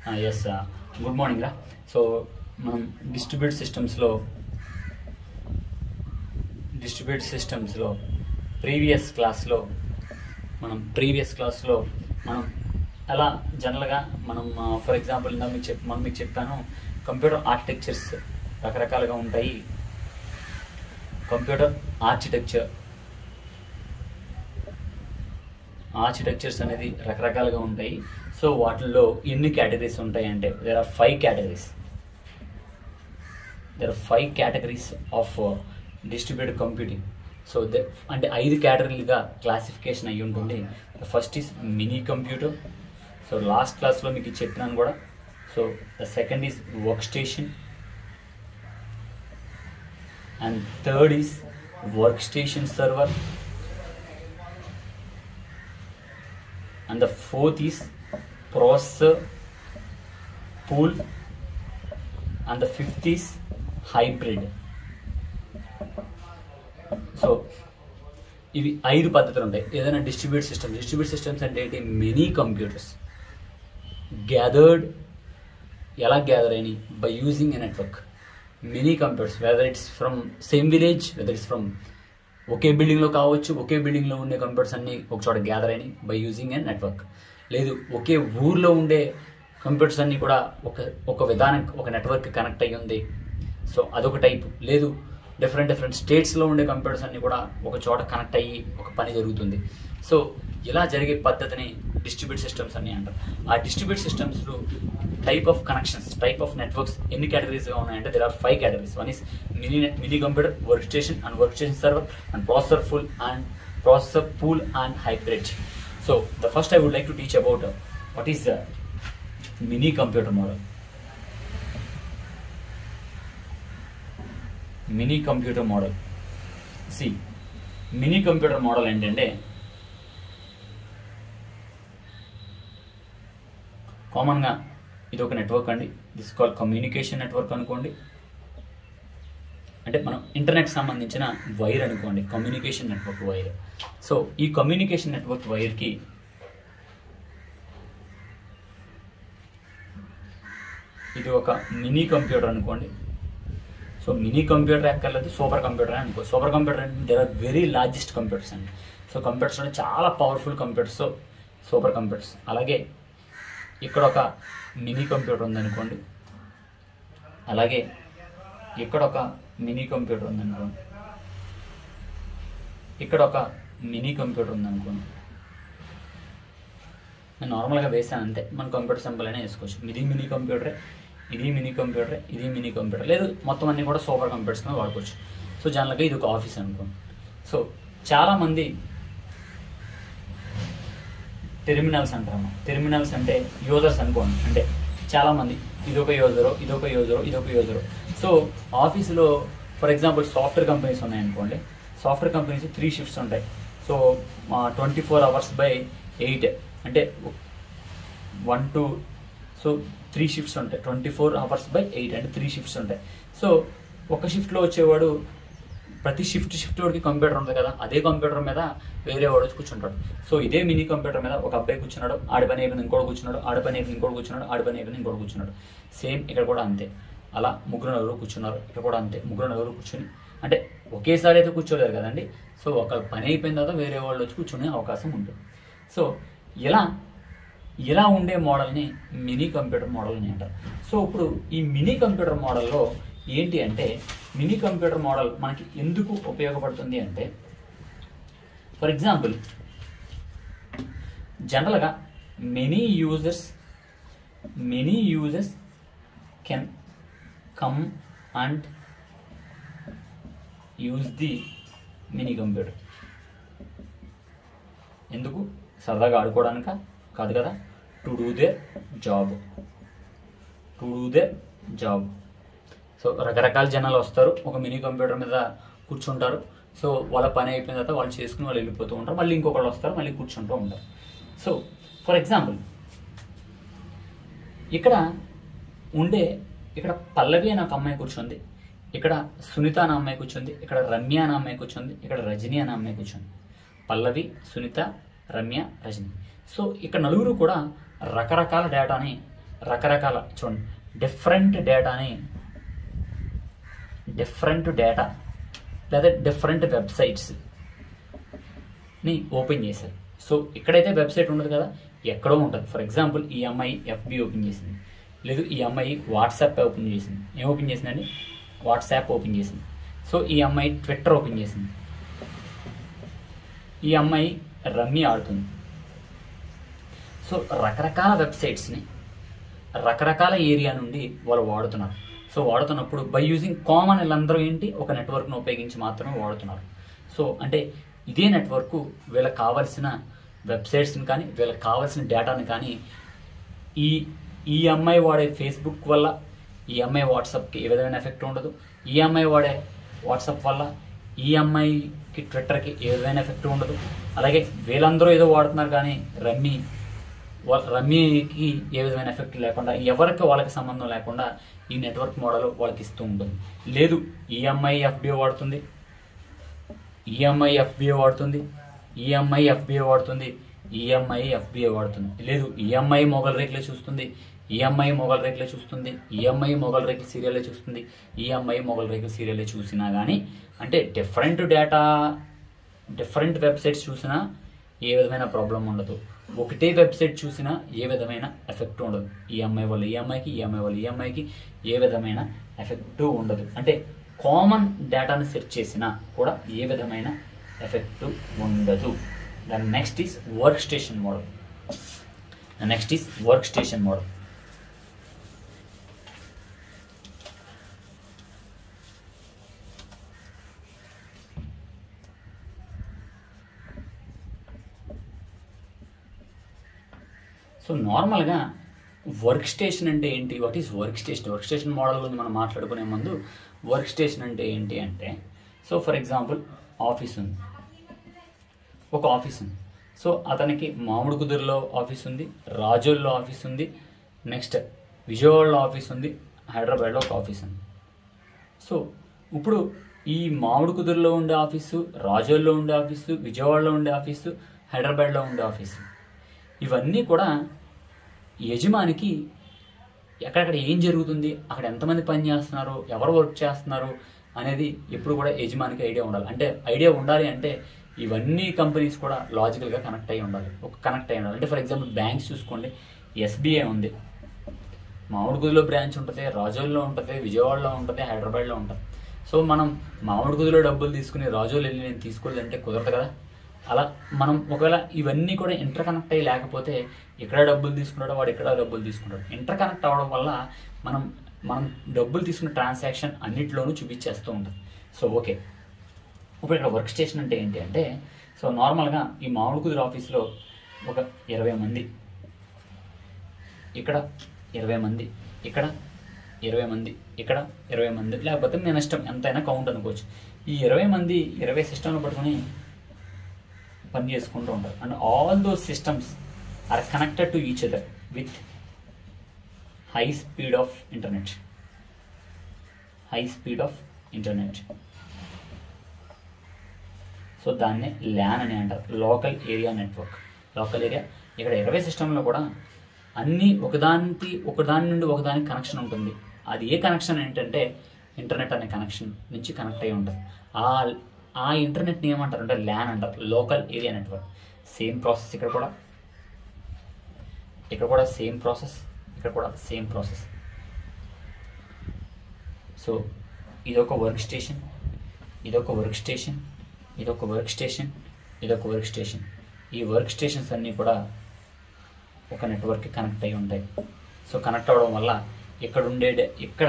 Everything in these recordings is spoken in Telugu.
ఎస్ గుడ్ మార్నింగ్ రా సో మనం డిస్ట్రిబ్యూట్ సిస్టమ్స్లో డిస్ట్రిబ్యూట్ సిస్టమ్స్లో ప్రీవియస్ క్లాస్లో మనం ప్రీవియస్ క్లాస్లో మనం ఎలా జనరల్గా మనం ఫర్ ఎగ్జాంపుల్ ఇందా మీకు చెప్ మనం మీకు చెప్పాను కంప్యూటర్ ఆర్కిటెక్చర్స్ రకరకాలుగా ఉంటాయి కంప్యూటర్ ఆర్కిటెక్చర్ ఆర్కిటెక్చర్స్ అనేది రకరకాలుగా ఉంటాయి సో వాటిల్లో ఎన్ని కేటగిరీస్ ఉంటాయి అంటే there are five categories there are five categories of distributed computing so they అంటే ఐదు కేటగిరీలుగా క్లాసిఫికేషన్ అయ్యి ఉంటుంది first is mini computer so last క్లాస్లో మీకు చెప్పినాను కూడా so the second is work station and third is work station server and the fourth is processor pool and the fifth is hybrid so ఇవి ఐదు పద్ధతులు ఉంటాయి ఏదైనా డిస్ట్రిబ్యూట్ సిస్టమ్ డిస్ట్రిబ్యూట్ సిస్టమ్స్ అంటే ఏంటి మెనీ కంప్యూటర్స్ గ్యాదర్డ్ ఎలా గ్యాదర్ అయినాయి by using a network many computers whether it's from same village whether it's from ఒకే బిల్డింగ్లో కావచ్చు ఒకే బిల్డింగ్లో ఉండే కంప్యూటర్స్ అన్ని ఒక చోట గ్యాదర్ అయినాయి బై యూజింగ్ ఎ నెట్వర్క్ లేదు ఒకే ఊర్లో ఉండే కంప్యూటర్స్ అన్ని కూడా ఒక ఒక విధానం ఒక నెట్వర్క్ కనెక్ట్ అయ్యి ఉంది సో అదొక టైప్ లేదు డిఫరెంట్ డిఫరెంట్ స్టేట్స్లో ఉండే కంప్యూటర్స్ అన్ని కూడా ఒక చోట కనెక్ట్ అయ్యి ఒక పని జరుగుతుంది సో ఇలా జరిగే పద్ధతిని డిస్ట్రిబ్యూట్ సిస్టమ్స్ అని అంటారు ఆ డిస్ట్రిబ్యూట్ సిస్టమ్స్లో type of connections type of networks ఎన్ని కేటగిరీస్గా ఉన్నాయంటే there are five categories one is mini mini computer work station and work station server and processor full and processor pool and hybrid so the first I would like to teach about what is the mini computer model mini computer model see mini computer model ఏంటంటే కామన్గా ఇది ఒక నెట్వర్క్ అండి దిస్ కాల్ కమ్యూనికేషన్ నెట్వర్క్ అనుకోండి అంటే మనం ఇంటర్నెట్ సంబంధించిన వైర్ అనుకోండి కమ్యూనికేషన్ నెట్వర్క్ వైర్ సో ఈ కమ్యూనికేషన్ నెట్వర్క్ వైర్కి ఇది ఒక మినీ కంప్యూటర్ అనుకోండి సో మినీ కంప్యూటర్ ఎక్కర్లేదు సూపర్ కంప్యూటర్ అని అనుకో సూపర్ కంప్యూటర్ అంటే there are very largest computers అండి సో కంప్యూటర్స్ అంటే చాలా పవర్ఫుల్ కంప్యూటర్స్ సూపర్ కంప్యూటర్స్ అలాగే ఇక్కడ ఒక మినీ కంప్యూటర్ ఉందనుకోండి అలాగే ఇక్కడ ఒక మినీ కంప్యూటర్ ఉందనుకోండి ఇక్కడ ఒక మినీ కంప్యూటర్ ఉందనుకోండి నేను నార్మల్గా వేసాను అంతే మన కంప్యూటర్ సింబల్ అయినా వేసుకోవచ్చు ఇది మినీ కంప్యూటరే ఇది మినీ కంప్యూటరే ఇది మినీ కంప్యూటర్ లేదు మొత్తం అన్నీ కూడా సూపర్ కంప్యూటర్స్ మీద వాడుకోవచ్చు సో జనరల్గా ఇది ఒక ఆఫీస్ అనుకోండి సో చాలామంది టెర్మినల్స్ అంటారు టెర్మినల్స్ అంటే యూజర్స్ అనుకోండి అంటే చాలామంది ఇదొక యూజరు ఇదొక యూజరు ఇదొక యూజరు సో ఆఫీసులో ఫర్ ఎగ్జాంపుల్ సాఫ్ట్వేర్ కంపెనీస్ ఉన్నాయనుకోండి సాఫ్ట్వేర్ కంపెనీస్ త్రీ షిఫ్ట్స్ ఉంటాయి so twenty four hours by eight అంటే one two so three shifts ఉంటాయి twenty four hours by eight అంటే త్రీ షిఫ్ట్స్ ఉంటాయి సో ఒక షిఫ్ట్లో వచ్చేవాడు ప్రతి షిఫ్ట్ షిఫ్ట్ వాడికి కంప్యూటర్ ఉంటుంది కదా అదే కంప్యూటర్ మీద వేరే వాడు వచ్చి కూర్చుంటాడు సో ఇదే మినీ కంప్యూటర్ మీద ఒక అబ్బాయి కూర్చున్నాడు ఆడ పని అయిపోయింది ఇంకోటి కూర్చున్నాడు ఆడ పని అయిపోయింది ఇంకోటి కూర్చున్నాడు ఆడ పని అయిపోయింది ఇంకోటి కూర్చున్నాడు సేమ్ ఇక్కడ కూడా అంతే అలా ముగ్గురు నలుగురు కూర్చున్నారు ఇక్కడ కూడా అంతే ముగ్గురు నలుగురు కూర్చుని అంటే ఒకేసారి అయితే కూర్చోలేరు కదండి సో ఒక పని అయిపోయిన తర్వాత వేరే వాళ్ళు వచ్చి కూర్చునే అవకాశం ఉంటుంది సో ఇలా ఇలా ఉండే మోడల్ని మినీ కంప్యూటర్ మోడల్ అని అంటారు సో ఇప్పుడు ఈ మినీ కంప్యూటర్ మోడల్లో ఏంటి అంటే మినీ కంప్యూటర్ మోడల్ మనకి ఎందుకు ఉపయోగపడుతుంది అంటే ఫర్ ఎగ్జాంపుల్ జనరల్గా many users many users can come and use the mini computer ఎందుకు సరదాగా ఆడుకోవడానిక కాదు కదా to do the job to do the job so రకరకాల జనాలు వస్తారు ఒక మినీ కంప్యూటర్ మీద కూర్చుంటారు సో వాళ్ళ పని అయిపోయిన తర్వాత వాళ్ళు చేసుకుని వాళ్ళు వెళ్ళిపోతూ ఉంటారు మళ్ళీ ఇంకొకళ్ళు వస్తారు మళ్ళీ కూర్చుంటూ ఉంటారు సో ఫర్ ఎగ్జాంపుల్ ఇక్కడ ఉండే ఇక్కడ పల్లవి అనే ఒక అమ్మాయి కూర్చుంది ఇక్కడ సునీత అనే అమ్మాయి కూర్చుంది ఇక్కడ రమ్య అనే అమ్మాయి కూర్చుంది ఇక్కడ రజని అనే అమ్మాయి కూర్చుంది పల్లవి సునీత రమ్య రజని సో ఇక్కడ నలుగురు కూడా రకరకాల డేటాని రకరకాల చూడండి డిఫరెంట్ డేటాని డిఫరెంట్ డేటా లేదా డిఫరెంట్ వెబ్సైట్స్ ని ఓపెన్ చేశారు సో ఇక్కడైతే వెబ్సైట్ ఉండదు కదా ఎక్కడో ఉంటుంది ఫర్ ఎగ్జాంపుల్ ఈ అమ్మాయి ఎఫ్బి ఓపెన్ చేసింది లేదు ఈ అమ్మాయి వాట్సాప్ ఓపెన్ చేసింది ఏం ఓపెన్ చేసిందండి వాట్సాప్ ఓపెన్ చేసింది సో ఈ అమ్మాయి ట్విట్టర్ ఓపెన్ చేసింది ఈ అమ్మాయి రమ్మీ ఆడుతుంది సో రకరకాల వెబ్సైట్స్ని రకరకాల ఏరియా నుండి వాళ్ళు వాడుతున్నారు సో వాడుతున్నప్పుడు బై యూజింగ్ కామన్ వీళ్ళందరూ ఏంటి ఒక నెట్వర్క్ను ఉపయోగించి మాత్రమే వాడుతున్నారు సో అంటే ఇదే నెట్వర్క్ వీళ్ళకి కావాల్సిన వెబ్సైట్స్ని కానీ వీళ్ళకి కావాల్సిన డేటాని కానీ ఈ ఈ అమ్మాయి వాడే ఫేస్బుక్ వల్ల ఈ అమ్మాయి వాట్సాప్కి ఏ విధమైన ఎఫెక్ట్ ఉండదు ఈ అమ్మాయి వాడే వాట్సాప్ వల్ల ఈ అమ్మాయికి ట్విట్టర్కి ఏ విధమైన ఎఫెక్ట్ ఉండదు అలాగే వీళ్ళందరూ ఏదో వాడుతున్నారు కానీ రమ్మీ వా- రమ్మీకి ఏ విధమైన ఎఫెక్ట్ లేకుండా ఎవరికి వాళ్ళకి సంబంధం లేకుండా ఈ నెట్వర్క్ మోడల్ వాళ్ళకి ఇస్తూ ఉంటుంది లేదు ఈఎంఐ ఎఫ్బిఓ వాడుతుంది ఈఎంఐ ఎఫ్బిఓ వాడుతుంది ఈఎంఐ ఎఫ్బిఓ వాడుతుంది ఈఎంఐ ఎఫ్బిఓ వాడుతుంది లేదు ఈఎంఐ మొగల్ రేకులే చూస్తుంది ఈఎంఐ మొగల్ రేకులే చూస్తుంది ఈఎంఐ మొగల్ రేకుల సీరియలే చూస్తుంది ఈఎంఐ మొగల్ రేకుల సీరియలే చూసినా కానీ అంటే డిఫరెంట్ డేటా డిఫరెంట్ వెబ్సైట్స్ చూసినా ఏ విధమైన ప్రాబ్లం ఉండదు ఒకటే వెబ్సైట్ చూసినా ఏ విధమైన ఎఫెక్ట్ ఉండదు ఈఎంఐ వల్ల ఈఎంఐకి ఈఎంఐ వల్ల ఈఎంఐకి ఏ విధమైన ఎఫెక్ట్ ఉండదు అంటే కామన్ డేటాను సెర్చ్ చేసినా కూడా ఏ విధమైన ఎఫెక్ట్ ఉండదు దాని next is work station model next is work station model so నార్మల్గా వర్క్ స్టేషన్ అంటే ఏంటి what is work station work station model గురించి మనం మాట్లాడుకునే ముందు వర్క్ స్టేషన్ అంటే ఏంటి అంటే సో ఫర్ ఎగ్జాంపుల్ ఆఫీస్ ఉంది ఒక ఆఫీస్ ఉంది సో అతనికి మామిడి కుదురులో ఆఫీస్ ఉంది రాజోల్లో ఆఫీస్ ఉంది నెక్స్ట్ విజయవాడలో ఆఫీస్ ఉంది హైదరాబాద్లో ఒక ఆఫీస్ ఉంది సో ఇప్పుడు ఈ మామిడి కుదురులో ఉండే ఆఫీసు రాజోల్లో ఉండే ఆఫీసు విజయవాడలో ఉండే ఆఫీసు హైదరాబాద్లో ఉండే ఆఫీసు ఇవన్నీ కూడా యజమానికి ఎక్కడెక్కడ ఏం జరుగుతుంది అక్కడ ఎంతమంది పని చేస్తున్నారు ఎవరు వర్క్ చేస్తున్నారు అనేది ఎప్పుడు కూడా యజమానికి ఐడియా ఉండాలి అంటే ఐడియా ఉండాలి అంటే ఇవన్నీ కంపెనీస్ కూడా లాజికల్గా కనెక్ట్ అయ్యి ఉండాలి ఒక కనెక్ట్ అయ్యి ఉండాలి అంటే ఫర్ ఎగ్జాంపుల్ బ్యాంక్స్ చూసుకోండి ఎస్బీఐ ఉంది మామిడిగుదిలో బ్రాంచ్ ఉంటుంది రాజోల్లో ఉంటుంది విజయవాడలో ఉంటుంది హైదరాబాద్లో ఉంటుంది సో మనం మామిడిగుదిలో డబ్బులు తీసుకుని రాజోలు వెళ్ళి నేను తీసుకోలేదంటే కుదరదు కదా అలా మనం ఒకవేళ ఇవన్నీ కూడా ఇంటర్ కనెక్ట్ అయ్యి లేకపోతే ఇక్కడ డబ్బులు తీసుకుంటాడు వాడు ఇక్కడ డబ్బులు తీసుకుంటాడు ఇంటర్ కనెక్ట్ అవ్వడం వల్ల మనం మనం డబ్బులు తీసుకున్న ట్రాన్సాక్షన్ అన్నిటిలోనూ చూపించేస్తూ ఉంటుంది సో ఓకే ఇప్పుడు ఇక్కడ వర్క్ స్టేషన్ అంటే ఏంటి అంటే సో నార్మల్గా ఈ మామిడి కుదురు ఆఫీస్లో ఒక ఇరవై మంది ఇక్కడ ఇరవై మంది ఇక్కడ ఇరవై మంది ఇక్కడ ఇరవై మంది లేకపోతే నేను ఇష్టం ఎంతైనా కౌంట్ అనుకోవచ్చు ఈ ఇరవై మంది ఇరవై సిస్టంలు పట్టుకొని పని చేసుకుంటూ ఉంటారు and all those systems are connected to each other with high speed of internet high speed of internet so దాన్నే ల్యాన్ అని అంటారు local area network local area ఇక్కడ ఇరవై సిస్టంలో కూడా అన్నీ ఒకదానికి ఒకదాని నుండి ఒకదానికి కనెక్షన్ ఉంటుంది అది ఏ కనెక్షన్ ఏంటంటే ఇంటర్నెట్ అనే కనెక్షన్ నుంచి కనెక్ట్ అయి ఉంటుంది ఆ ఆ ఇంటర్నెట్ని ఏమంటారు అంటే ల్యాన్ అంటారు local area network same process ఇక్కడ కూడా ఇక్కడ కూడా సేమ్ ప్రాసెస్ ఇక్కడ కూడా సేమ్ ప్రాసెస్ సో ఇదొక వర్క్ స్టేషన్ ఇదొక వర్క్ స్టేషన్ ఇదొక వర్క్ స్టేషన్ ఇదొక వర్క్ స్టేషన్ ఈ వర్క్ స్టేషన్స్ అన్నీ కూడా ఒక నెట్వర్క్కి కనెక్ట్ అయి ఉంటాయి సో కనెక్ట్ అవ్వడం వల్ల ఇక్కడ ఉండే డే- ఇక్కడ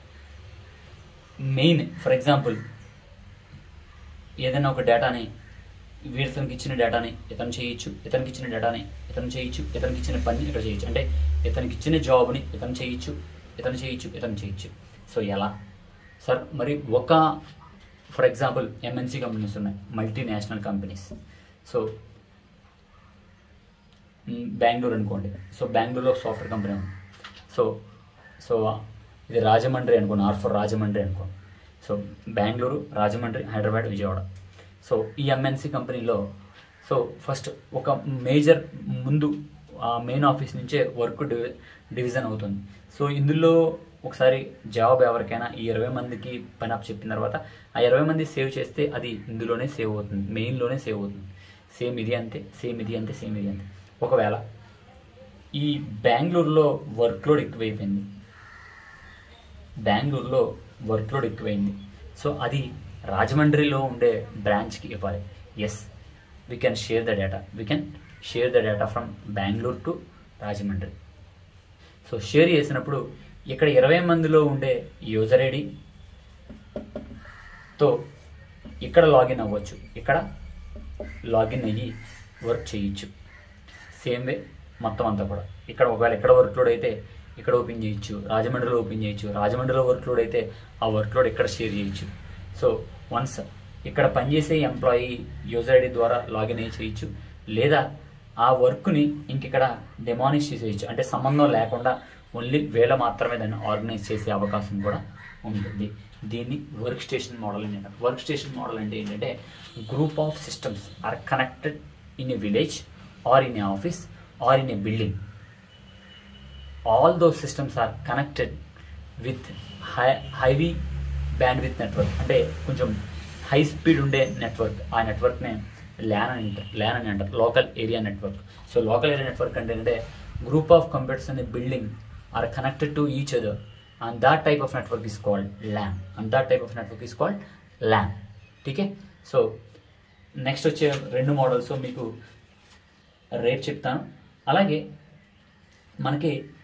మెయిన్ ఫర్ ఎగ్జాంపుల్ ఏదైనా ఒక డేటాని వీరితనికి ఇచ్చిన డేటాని ఇతను చేయొచ్చు ఇతనికి ఇచ్చిన డేటాని ఇతను చేయొచ్చు ఇతనికి ఇచ్చిన పని ఇక్కడ చేయొచ్చు అంటే ఇతనికి ఇచ్చిన జాబ్ని ఇతను చేయొచ్చు ఇతను చేయొచ్చు ఇతను చేయొచ్చు సో ఎలా సార్ మరి ఒక ఫర్ ఎగ్జాంపుల్ ఎంఎన్సీ కంపెనీస్ ఉన్నాయి మల్టీనేషనల్ కంపెనీస్ సో మ్, బెంగళూరు అనుకోండి సో బెంగళూరులో సాఫ్ట్వేర్ కంపెనీ ఉంది సో సో ఇది రాజమండ్రి అనుకోండి ఆర్ ఫర్ రాజమండ్రి అనుకోండి సో బెంగళూరు రాజమండ్రి హైదరాబాద్ విజయవాడ సో ఈ ఎంఎన్సీ కంపెనీలో సో ఫస్ట్ ఒక మేజర్ ముందు మెయిన్ ఆఫీస్ నుంచే వర్క్ డివి డివిజన్ అవుతుంది సో ఇందులో ఒకసారి జాబ్ ఎవరికైనా ఈ ఇరవై మందికి పని అప్ చెప్పిన తర్వాత ఆ ఇరవై మంది సేవ్ చేస్తే అది ఇందులోనే సేవ్ అవుతుంది మెయిన్లోనే సేవ్ అవుతుంది సేమ్ ఇది అంతే సేమ్ ఇది అంతే సేమ్ ఇది అంతే ఒకవేళ ఈ బెంగళూరులో వర్క్ లోడ్ ఎక్కువైపోయింది బెంగళూరులో వర్క్ లోడ్ ఎక్కువైంది సో అది రాజమండ్రిలో ఉండే బ్రాంచ్కి ఇవ్వాలి yes we can share the data we can share the data from Bengaluru to Rajahmundry so share చేసినప్పుడు ఇక్కడ ఇరవై మందిలో ఉండే యూజర్ ఐడి తో ఇక్కడ లాగిన్ అవ్వచ్చు ఇక్కడ లాగిన్ అయ్యి వర్క్ చేయొచ్చు సేమ్ వే మొత్తం అంతా కూడా ఇక్కడ ఒకవేళ ఎక్కడ వర్క్ లోడ్ అయితే ఇక్కడ ఓపెన్ చేయొచ్చు రాజమండ్రిలో ఓపెన్ చేయొచ్చు రాజమండ్రిలో వర్క్ లోడ్ అయితే ఆ వర్క్ లోడ్ ఇక్కడ షేర్ చేయొచ్చు సో వన్స్ ఇక్కడ పనిచేసే ఎంప్లాయీ యూజర్ ఐడి ద్వారా లాగిన్ అయ్యి చేయొచ్చు లేదా ఆ వర్క్ని ఇంకిక్కడ డెమానిష్ చేసేయచ్చు అంటే సంబంధం లేకుండా ఓన్లీ వేళ మాత్రమే దాన్ని ఆర్గనైజ్ చేసే అవకాశం కూడా ఉంటుంది దీన్ని వర్క్ స్టేషన్ మోడల్ అని అంటారు వర్క్ స్టేషన్ మోడల్ అంటే ఏంటంటే group of systems are connected in a village or in a office or in a building all those systems are connected with high heavy band with network అంటే కొంచెం హై స్పీడ్ ఉండే నెట్వర్క్ ఆ నెట్వర్క్నే ల్యాన్ అని అంటారు ల్యాన్ అని అంటారు local area network so local area network అంటే ఏంటంటే గ్రూప్ ఆఫ్ కంప్యూటర్స్ అనే building are connected to each other and that type of network is called LAN and that type of network is called LAN ఠీకే సో నెక్స్ట్ వచ్చే రెండు మోడల్స్ మీకు రేపు చెప్తాను అలాగే మనకి